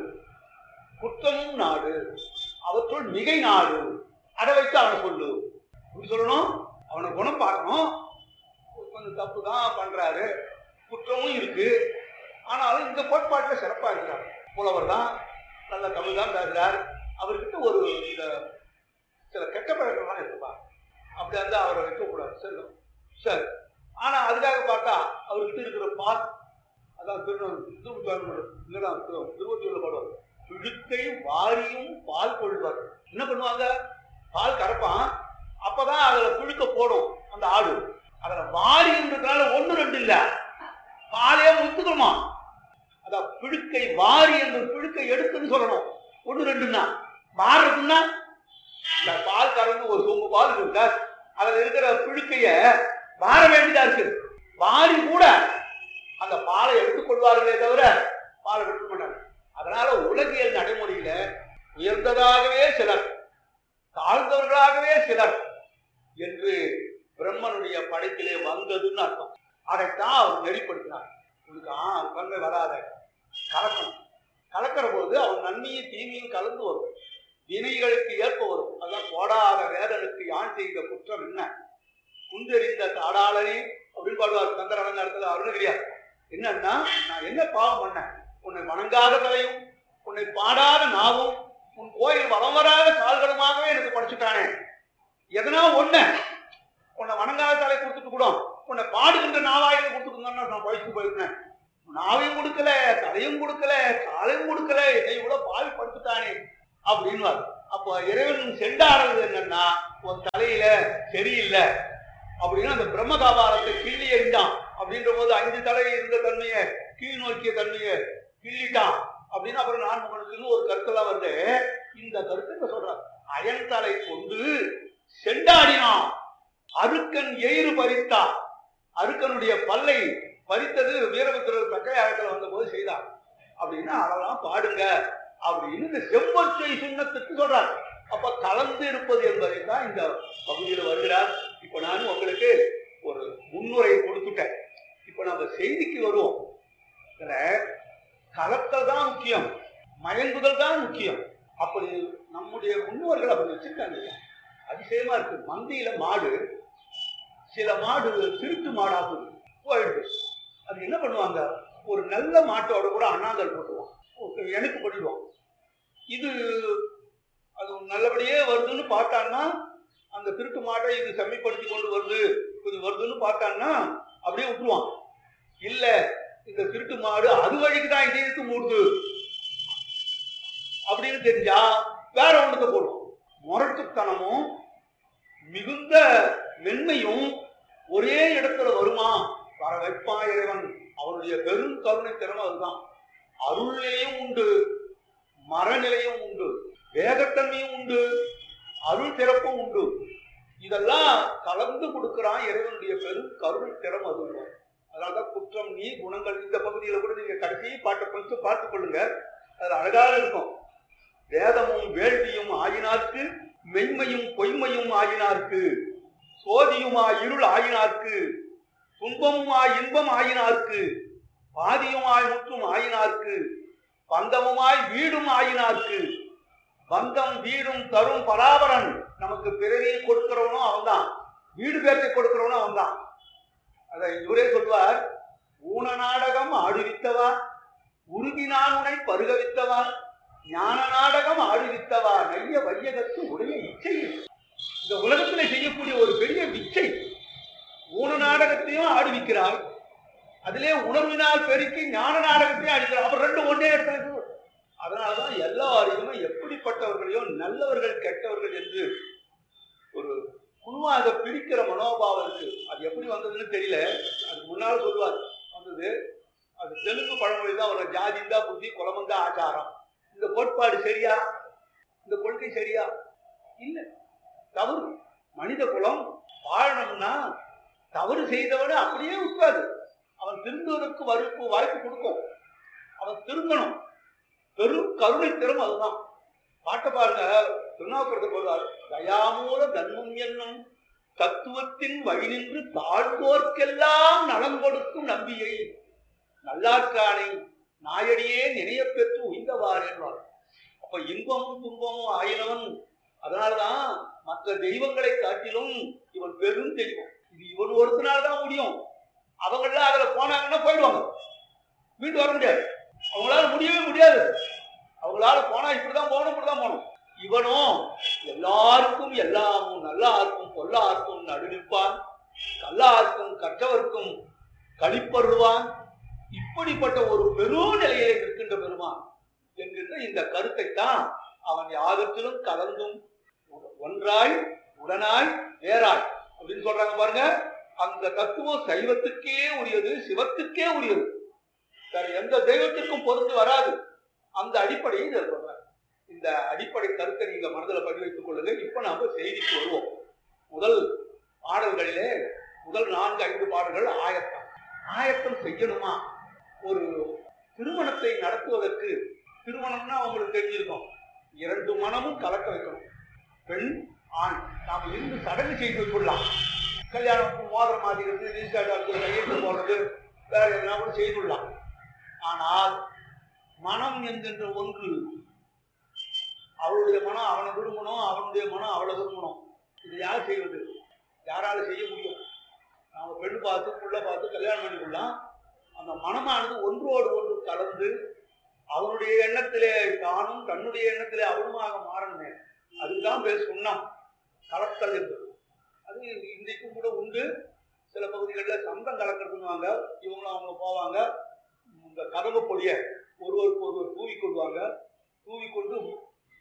குற்றமும் நாடு அவற்றுள் மிகை நாடு அதை வச்சு அவனை சொல்லு இப்படி சொல்லணும் அவனை குணம் பார்க்கணும் கொஞ்சம் தப்பு தான் பண்றாரு குற்றமும் இருக்கு ஆனாலும் இந்த கோட்பாட்டில் சிறப்பா இருக்கிறார் புலவர் தான் நல்ல தமிழ் தான் பேசுறார் அவர்கிட்ட ஒரு இந்த சில கெட்ட பழக்கம்லாம் இருக்குப்பா அப்படி வந்து அவரை வைக்கக்கூடாது சரி சரி ஆனா அதுக்காக பார்த்தா அவர்கிட்ட இருக்கிற பால் அதான் திருவள்ளுவர் இல்லைதான் திருவள்ளூர்ல பாடுவார் பிழுக்கை வாரியும் பால் கொள்வார் என்ன பண்ணுவாங்க பால் கறப்பான் அப்பதான் அதுல புழுக்க போடும் அந்த ஆடு அதுல வாரின்றதுனால ஒண்ணு ரெண்டு இல்ல பாலே முத்துக்கணுமா அதான் பிழுக்கை வாரி என்ற பிழுக்கை எடுத்துன்னு சொல்லணும் ஒண்ணு ரெண்டுன்னா மாறுறதுன்னா இந்த பால் கறந்து ஒரு சொம்பு பால் இருக்கா அதுல இருக்கிற பிழுக்கைய மாற வேண்டியதா இருக்கு வாரி கூட அந்த பாலை எடுத்துக்கொள்வார்களே தவிர பாலை எடுக்க மாட்டாங்க அதனால உலகியல் நடைமுறையில உயர்ந்ததாகவே சிலர் தாழ்ந்தவர்களாகவே சிலர் என்று பிரம்மனுடைய படைப்பிலே வந்ததுன்னு அர்த்தம் அதைத்தான் அவர் நெறிப்படுத்தினார் உனக்கு ஆ தன்மை வராத கலக்கணும் கலக்கிற போது அவன் நன்மையும் தீமையும் கலந்து வரும் வினைகளுக்கு ஏற்ப வரும் அதான் போடாத வேதனுக்கு யான் செய்த குற்றம் என்ன குந்தெறிந்த தாடாளனே அப்படின்னு பாடுவார் கந்தரவன் இடத்துல அருணகிரியார் என்னன்னா நான் என்ன பாவம் பண்ணேன் உன்னை வணங்காத தலையும் உன்னை பாடாத நாவும் உன் கோயில் வளம் வராத கால்களுமாகவே எனக்கு படிச்சுட்டானே எதனா ஒண்ணு உன்னை வணங்காத தலை கொடுத்துட்டு கூட உன்னை பாடுகின்ற நாவாயிரம் கொடுத்துருந்தா நான் பழிச்சு போயிருந்தேன் நாவையும் கொடுக்கல தலையும் கொடுக்கல காலையும் கொடுக்கல என்னை இவ்வளவு பாவி படுத்துட்டானே அப்படின்னு அப்போ இறைவன் செண்டாடுறது என்னன்னா உன் தலையில சரியில்லை அப்படின்னு அந்த பிரம்ம காபாலத்தை கிள்ளி எறிஞ்சான் அப்படின்ற போது அஞ்சு தலை இருந்த தன்மையை கீழ் நோக்கிய தன்மையை கிள்ளிட்டான் அப்படின்னு அப்புறம் நான் முகனுக்குன்னு ஒரு கருத்தெல்லாம் வருது இந்த கருத்தை சொல்றார் அயன் தலை கொண்டு செண்டாடினான் அருக்கன் எயிறு பறித்தான் அருக்கனுடைய பல்லை பறித்தது வீரபுத்திரர் தக்கையாகத்தில் வந்த போது செய்தார் அப்படின்னா அதெல்லாம் பாடுங்க அப்படின்னு இந்த செவ்வொற்றை சுண்ணத்துக்கு சொல்றார் அப்ப கலந்து இருப்பது என்பதை தான் இந்த பகுதியில் வருகிறார் இப்ப நான் உங்களுக்கு ஒரு முன்னுரை கொடுத்துட்டேன் இப்ப நம்ம செய்திக்கு வருவோம் இதுல கலத்தல் தான் முக்கியம் மயங்குதல் தான் முக்கியம் அப்படி நம்முடைய முன்னோர்கள் அப்படி வச்சிருக்காங்க அதிசயமா இருக்கு மந்தியில மாடு சில மாடு திருட்டு மாடாகுது போயிடுது அது என்ன பண்ணுவாங்க ஒரு நல்ல மாட்டோட கூட அண்ணாங்கல் போட்டுருவான் எனக்கு பண்ணிடுவான் இது அது நல்லபடியே வருதுன்னு பார்த்தான்னா அந்த திருட்டு மாட்டை இது செம்மைப்படுத்தி கொண்டு வருது கொஞ்சம் வருதுன்னு பார்த்தான்னா அப்படியே விட்டுருவான் இல்ல இந்த திருட்டு மாடு அது வழிக்கு தான் இதயத்து மூடுது அப்படின்னு தெரிஞ்சா வேற ஒண்ணுக்கு போடும் முரட்டுத்தனமும் மிகுந்த மென்மையும் ஒரே இடத்துல வருமா வர வைப்பான் இறைவன் அவருடைய பெரும் கருணை திறமை அதுதான் அருள் நிலையும் உண்டு மரநிலையும் உண்டு வேகத்தன்மையும் உண்டு அருள் திறப்பும் உண்டு இதெல்லாம் கலந்து கொடுக்கிறான் இறைவனுடைய பெரும் கருணை திறம் அது அதனாலதான் குற்றம் நீ குணங்கள் இந்த பகுதியில கூட நீங்க கடைசி பாட்டை கொஞ்சம் பார்த்துக் கொள்ளுங்க அது அழகாக இருக்கும் வேதமும் வேள்வியும் ஆயினார்க்கு மென்மையும் பொய்மையும் ஆயினார்க்கு சோதியுமா இருள் ஆயினார்க்கு துன்பமுமாய் இன்பம் ஆயினார்க்கு பாதியுமாய் முற்றும் ஆயினார்க்கு பந்தமுமாய் வீடும் ஆயினார்க்கு பந்தம் வீடும் தரும் பராபரன் நமக்கு பிறவியை கொடுக்கிறவனும் அவன்தான் வீடு பேர்த்தை கொடுக்கிறவனும் அவன்தான் அதை இவரே சொல்வார் ஊன நாடகம் ஆடுவித்தவா உருகினான் உனை பருகவித்தவா ஞான நாடகம் ஆடுவித்தவா நைய வையகத்து உடைய இச்சை இந்த உலகத்துல செய்யக்கூடிய ஒரு பெரிய விச்சை ஊன நாடகத்தையும் ஆடுவிக்கிறார் அதிலே உணர்வினால் பெருக்கி ஞான நாடகத்தையும் அடிக்கிறார் அப்புறம் ரெண்டு ஒன்னே இடத்துல இருக்கு. அதனாலதான் எல்லாரையுமே எப்படிப்பட்டவர்களையும் நல்லவர்கள் கெட்டவர்கள் என்று ஒரு குழுவாக பிரிக்கிற மனோபாவம் இருக்கு அது எப்படி வந்ததுன்னு தெரியல அது முன்னால் சொல்லுவார் வந்தது அது தெலுங்கு பழமொழி தான் ஒரு ஜாதிந்தா புத்தி குலமந்தா ஆச்சாரம் இந்த கோட்பாடு சரியா இந்த கொள்கை சரியா இல்ல தவறு மனித குலம் வாழணும்னா தவறு செய்தவன அப்படியே விட்டாது அவன் திருந்துவதற்கு வறுப்பு வாய்ப்பு கொடுக்கும் அவன் திருந்தணும் பெரும் கருணை திறம் அதுதான் பாட்டை பாருங்க திருநாவுக்கரசர் சொல்றார் தயாமூல தர்மம் என்னும் தத்துவத்தின் வழி நின்று தாழ்ந்தோர்க்கெல்லாம் நலம் கொடுக்கும் நம்பியை நல்லாற்றானை நாயடியே நினைய பெற்று உய்ந்தவாறு என்றார் அப்ப இன்பமும் துன்பமும் ஆயினவன் அதனாலதான் மற்ற தெய்வங்களை காட்டிலும் இவன் பெரும் தெய்வம் இது இவன் ஒருத்தனால தான் முடியும் அவங்கெல்லாம் அதுல போனாங்கன்னா போயிடுவாங்க வீட்டு வர முடியாது அவங்களால முடியவே முடியாது அவங்களால போனா இப்படிதான் போகணும் இப்படிதான் போகணும் இவனும் எல்லாருக்கும் எல்லாமும் நல்லாருக்கும் பொல்லாருக்கும் நடுநிற்பான் கல்லாருக்கும் கற்றவர்க்கும் கழிப்பருவான் இப்படிப்பட்ட ஒரு பெரும் நிலையிலே இருக்கின்ற பெருமான் என்கின்ற இந்த கருத்தை தான் அவன் யாகத்திலும் கலந்தும் ஒன்றாய் உடனாய் வேறாய் அப்படின்னு சொல்றாங்க பாருங்க அந்த தத்துவம் சைவத்துக்கே உரியது சிவத்துக்கே உரியது வேற எந்த தெய்வத்திற்கும் பொருந்து வராது அந்த அடிப்படையை இதை சொல்றாங்க இந்த அடிப்படை கருத்தை நீங்க மனதில் பதிவு வைத்துக் கொள்ளுங்க இப்ப நாம செய்திக்கு வருவோம் முதல் பாடல்களிலே முதல் நான்கு ஐந்து பாடல்கள் ஆயத்தம் ஆயத்தம் செய்யணுமா ஒரு திருமணத்தை நடத்துவதற்கு திருமணம்னா உங்களுக்கு தெரிஞ்சிருக்கும் இரண்டு மனமும் கலக்க வைக்கணும் பெண் ஆண் நாம இருந்து சடங்கு செய்து வைக்கலாம் கல்யாணம் மோதிரம் மாத்திக்கிறது ரிஜிஸ்டர் கையெழுத்து போடுறது வேற எதனா கூட செய்துடலாம் ஆனால் மனம் என்கின்ற ஒன்று அவளுடைய மனம் அவனை விரும்பணும் அவனுடைய மனம் அவளை விரும்பணும் இது யார் செய்வது யாரால செய்ய முடியும் நாம பெண் பார்த்து புள்ள பார்த்து கல்யாணம் பண்ணிக்கொள்ளலாம் அந்த மனமானது ஒன்றோடு ஒன்று கலந்து அவனுடைய எண்ணத்திலே தானும் தன்னுடைய எண்ணத்திலே அவனுமாக மாறணுமே அதுதான் பேர் சொன்னான் கலத்தல் என்பது அது இன்றைக்கும் கூட உண்டு சில பகுதிகளில் சந்தம் கலக்கிறதுன்னுவாங்க இவங்களும் அவங்க போவாங்க இந்த கதவு பொடிய ஒருவருக்கு ஒருவர் தூவி கொள்வாங்க தூவி கொண்டு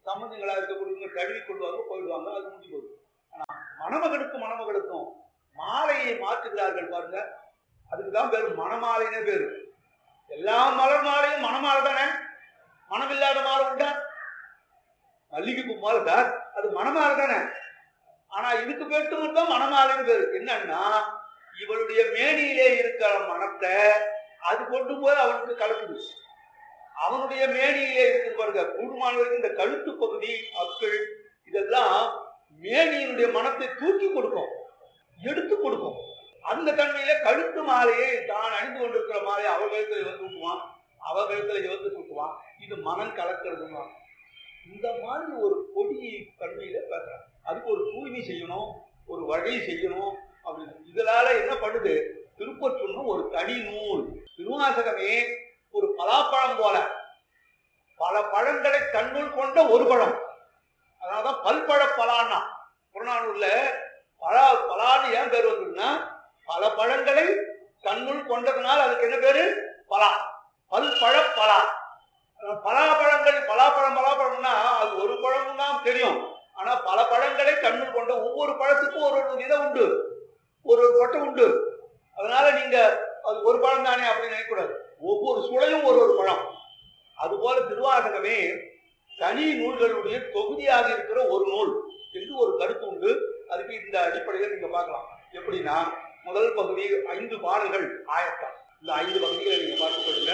சம்பந்தங்களா இருக்கக்கூடியவங்க கழுவி கொள்வாங்க போயிடுவாங்க அது முடிஞ்சு போகுது ஆனா மணமகனுக்கும் மணமகளுக்கும் மாலையை மாற்றுகிறார்கள் பாருங்க அதுக்கு தான் பேரு மணமாலைன்னே பேரு எல்லா மலர் மாலையும் மணமாலை தானே மனமில்லாத மாலை உண்டா மல்லிகைப்பூ மாலை சார் அது மணமாலை தானே ஆனா இதுக்கு பேட்டு மட்டும் மணமாலைன்னு பேரு என்னன்னா இவளுடைய மேனியிலே இருக்கிற மனத்தை அது கொண்டு போய் அவனுக்கு கலக்குது அவனுடைய மேனியிலே இருக்குது பாருங்க கூடுமானவருக்கு இந்த கழுத்து பகுதி அக்கள் இதெல்லாம் மேனியினுடைய மனத்தை தூக்கி கொடுக்கும் எடுத்து கொடுக்கும் அந்த தன்மையில கழுத்து மாலையை தான் அணிந்து கொண்டிருக்கிற மாலையை அவ கழுத்துல இவன் தூக்குவான் அவ கழுத்துல இவன் தூக்குவான் இது மனம் கலக்கிறதுமா இந்த மாதிரி ஒரு பொடி தன்மையில பேசுறாங்க அதுக்கு ஒரு தூய்மை செய்யணும் ஒரு வழி செய்யணும் அப்படின்னு இதனால என்ன பண்ணுது திருப்பற்றுன்னு ஒரு தனி நூல் திருவாசகமே ஒரு பலாப்பழம் போல பல பழங்களை தன்னுள் கொண்ட ஒரு பழம் அதனாலதான் பல்பழ பலான்னா புறநானூர்ல பலா பலான்னு ஏன் பேர் வந்ததுன்னா பல பழங்களை தன்னுள் கொண்டதுனால அதுக்கு என்ன பேரு பலா பல்பழ பலா அஹ் பலாப்பழங்கள் பலாப்பழம் பலாப்பழம்னா அது ஒரு பழம் தான் தெரியும் ஆனா பல பழங்களை தன்னுள் கொண்ட ஒவ்வொரு பழத்துக்கும் ஒரு ஒரு விதம் உண்டு ஒரு ஒரு கொட்டை உண்டு அதனால நீங்க அது ஒரு பழம் தானே அப்படின்னு நினைக்கக்கூடாது ஒவ்வொரு சுளையும் ஒரு ஒரு பழம் அதுபோல திருவாசகமே தனி நூல்களுடைய தொகுதியாக இருக்கிற ஒரு நூல் என்று ஒரு கருத்து உண்டு அதுக்கு இந்த அடிப்படையில் நீங்க பார்க்கலாம் எப்படின்னா முதல் பகுதி ஐந்து பாடல்கள் ஆயத்தம் இந்த ஐந்து பகுதிகளை நீங்க பார்த்துக் கொள்ளுங்க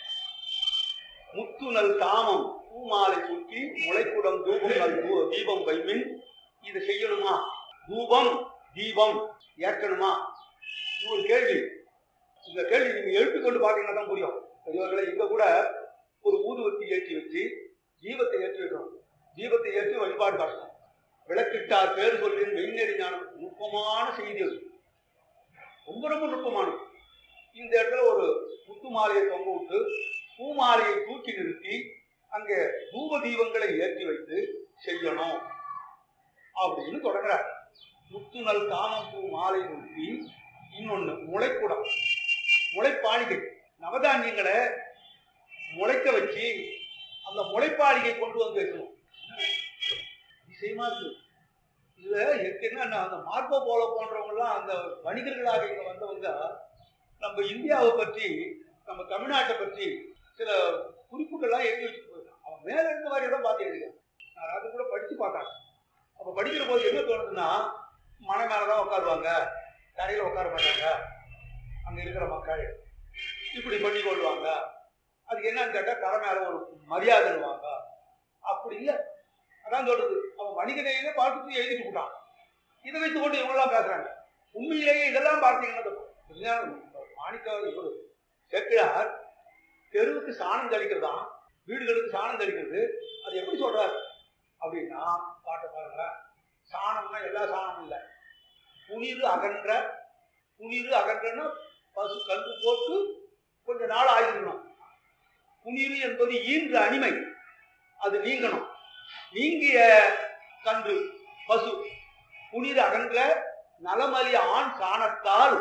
முத்துநல் தாமம் பூமாலை சுற்றி முளைக்குடம் தூபம் நல் தூ- தீபம் வைமின் இது செய்யணுமா தூபம் தீபம் ஏற்கணுமா இது ஒரு கேள்வி இந்த கேள்வி நீங்க எழுப்பிக்கொண்டு பார்த்தீங்கன்னா தான் புரியும் பெரியவர்களை இங்க கூட ஒரு ஊதுவத்தி ஏற்றி வச்சு தீபத்தை ஏற்றி வைக்கணும் தீபத்தை ஏற்றி வழிபாடு காட்டணும் விளக்கிட்டார் பேர் சொல்லின் மெய்நெறி ஞானம் நுட்பமான செய்தி அது ரொம்ப ரொம்ப நுட்பமானது இந்த இடத்துல ஒரு முத்து மாலையை தொங்க விட்டு பூ மாலையை தூக்கி நிறுத்தி அங்கே தூப தீபங்களை ஏற்றி வைத்து செய்யணும் அப்படின்னு தொடங்குறார் முத்துநல் காமம் பூ மாலை நிறுத்தி இன்னொன்னு முளைக்குடம் முளைப்பாளிகை நவதானியங்களை முளைக்க வச்சு அந்த முளைப்பாளிகை கொண்டு வந்து வைக்கணும் விஷயமா இருக்கு இதுல எனக்கு என்னன்னா அந்த மார்க்கோ போல போன்றவங்கலாம் அந்த வணிகர்களாக இங்க வந்தவங்க நம்ம இந்தியாவை பற்றி நம்ம தமிழ்நாட்டை பற்றி சில குறிப்புகள்லாம் எழுதி வச்சுட்டு போயிருக்கான் அவன் மேல இருந்த மாதிரி இடம் பார்த்து எழுதியிருக்கான் நான் ராத்திரி கூட படிச்சு பார்த்தேன் அப்ப படிக்கிற போது என்ன தோணுதுன்னா மனை மேலதான் உட்காருவாங்க தரையில உட்கார மாட்டாங்க அங்க இருக்கிற மக்கள் இப்படி பண்ணி கொள்வாங்க அதுக்கு என்னன்னு கேட்டா தரை மேல ஒரு மரியாதைவாங்க அப்படி இல்லை அதான் சொல்றது அவன் வணிகனையில பார்த்துட்டு எழுதிட்டு போட்டான் இதை வைத்து கொண்டு இவங்கெல்லாம் பேசுறாங்க உண்மையிலேயே இதெல்லாம் பார்த்தீங்கன்னா இந்த விஞ்ஞானம், மாணிக்காவது இவரு செட்டியார் தெருவுக்கு சாணம் தெளிக்கிறதா வீடுகளுக்கு சாணம் தெளிக்கிறது அது எப்படி சொல்றாரு அப்படின்னா பாட்டை பாருங்க சாணம்னா எல்லா சாணமும் இல்லை புனிறு அகன்ற புனிறு அகன்றன்னா பசு கன்று போட்டு கொஞ்ச நாள் ஆகிடணும் புனிறு என்பது ஈன்ற அனிமை அது நீங்கணும் நீங்கிய கன்று பசு புனித அகன்ற நலமலி ஆண் சாணத்தால்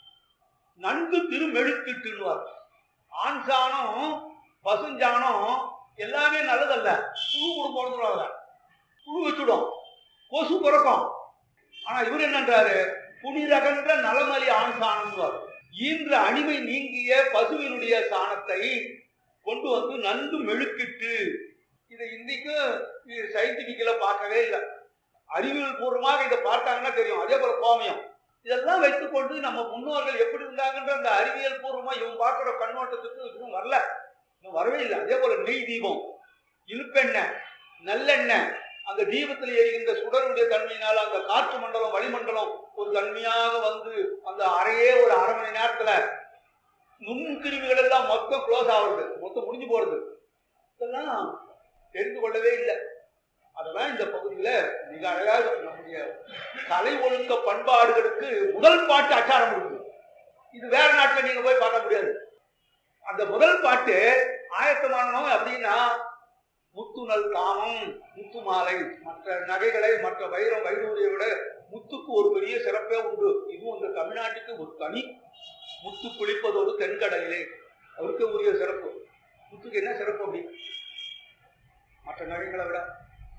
நன்கு திருமெழுக்கிட்டுன்னுவார் ஆண் சாணம் பசுஞ்சாணம் எல்லாமே நல்லதல்ல புழு கூட பிறந்துடுவாங்க புழு வச்சுடும் கொசு பிறக்கும் ஆனா இவர் என்னன்றாரு புனிதகன்ற நலமலி ஆண் சாணம்வார் ஈன்ற அனிமை நீங்கிய பசுவினுடைய சாணத்தை கொண்டு வந்து நன்கு மெழுக்கிட்டு இதை இன்றைக்கு சயின்டிபிக்கல பார்க்கவே இல்லை அறிவியல் பூர்வமாக இதை பார்த்தாங்கன்னா தெரியும் அதே போல கோமியம் இதெல்லாம் வைத்துக்கொண்டு நம்ம முன்னோர்கள் எப்படி இருந்தாங்கன்ற அந்த அறிவியல் பூர்வமா இவன் பார்க்குற கண்ணோட்டத்துக்கு இன்னும் வரல இன்னும் வரவே இல்லை அதே போல நெய் தீபம் இழுப்பெண்ணெய் நல்லெண்ணெய் அந்த தீபத்தில் எரிகின்ற சுடருடைய தன்மையினால் அந்த காற்று மண்டலம் வளிமண்டலம் ஒரு தன்மையாக வந்து அந்த அறையே ஒரு அரை மணி நேரத்துல நுண்கிருமிகள் எல்லாம் மொத்தம் க்ளோஸ் ஆகுறது மொத்தம் முடிஞ்சு போறது இதெல்லாம் தெரிந்து கொள்ளவே இல்லை அதெல்லாம் இந்த பகுதியில மிக அழகாக நம்முடைய கலை ஒழுக்க பண்பாடுகளுக்கு முதல் பாட்டு அச்சாரம் கொடுக்குது இது வேற நாட்டுல நீங்க போய் பார்க்க முடியாது அந்த முதல் பாட்டு ஆயத்தமானோம் அப்படின்னா முத்துநல் காமம் முத்து மாலை மற்ற நகைகளை மற்ற வைரம் வைடூரியை விட முத்துக்கு ஒரு பெரிய சிறப்பே உண்டு இதுவும் இந்த தமிழ்நாட்டுக்கு ஒரு தனி முத்து குளிப்பதோடு தென்கடலிலே அவருக்கு உரிய சிறப்பு முத்துக்கு என்ன சிறப்பு அப்படி மற்ற நகைகளை விட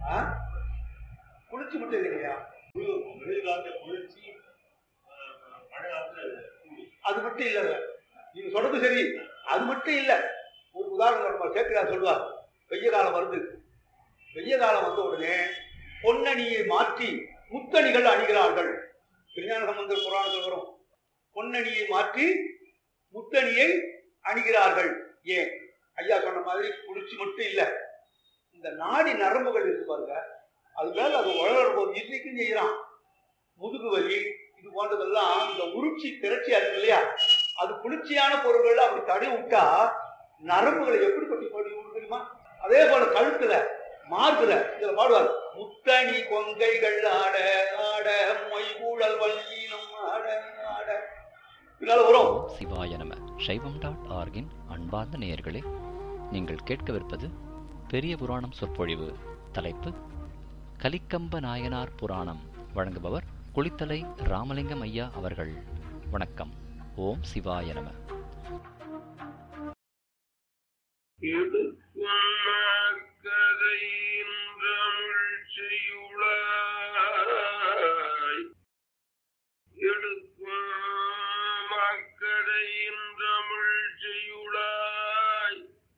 ஆ? குளிர்ச்சி மட்டும் இல்லையா வெயில் காலத்துல குளிர்ச்சி அஹ், மழை காலத்துல சூடு. அது மட்டும் இல்ல நீங்க சொல்றது சரி அது மட்டும் இல்ல ஒரு உதாரணம் நம்ம சேர்க்கிறார் சொல்லுவார் வெய்ய காலம் வருது வெய்ய காலம் வந்த உடனே பொன்னணியை மாற்றி முத்தணிகள் அணிகிறார்கள் விஞ்ஞான சம்பந்த புராணத்தில் வரும் பொன்னணியை மாற்றி முத்தணியை அணிகிறார்கள் ஏன் ஐயா சொன்ன மாதிரி குளிர்ச்சி மட்டும் இல்ல இந்த நாடி நரம்புகள் இருக்கு பாருங்க அது மேல அது உழற போது இன்னைக்கும் செய்யறான் முதுகு வலி இது போன்றதெல்லாம் இந்த உருச்சி திரட்சியா இருக்கு இல்லையா அது குளிர்ச்சியான பொருள்கள் அப்படி தடவி விட்டா நரம்புகளை எப்படி கொட்டி போடி விடும் தெரியுமா அதே போல கழுத்துல மார்புல இதுல பாடுவார் முத்தணி கொங்கைகள் ஆட ஆட மொய்கூழல் வல்லினம் ஆட ஆட இதனால வரும் ஓம் சிவாய நம சைவம் டாட் ஆர்கின் அன்பார்ந்த நேயர்களே நீங்கள் கேட்கவிருப்பது பெரிய புராணம் சொற்பொழிவு தலைப்பு கலிக்கம்ப நாயனார் புராணம் வழங்குபவர் குளித்தலை ராமலிங்கம் ஐயா அவர்கள் வணக்கம் ஓம் சிவாய நம செய்யுளாய் எடுக்கும் மக்கதையின் தமிழ் செய்யுளாய்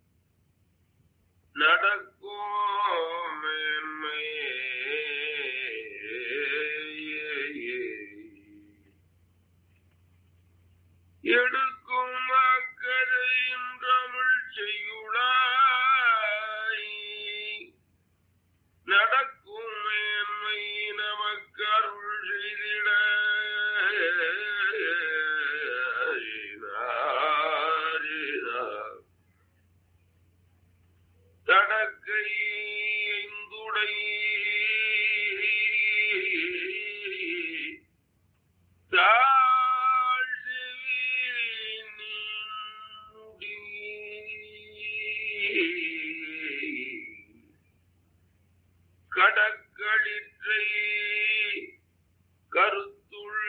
நடக்கும் மேன்மை எடுக்கும் மக்கதையின் தமிழ் செய்யுளாய் நடக்கும் மேன்மை நமக்கு அருள் செய்திட தடக்கை ஐந்துடை தாழ் செவி நின்னுடி கடற்களிற்றை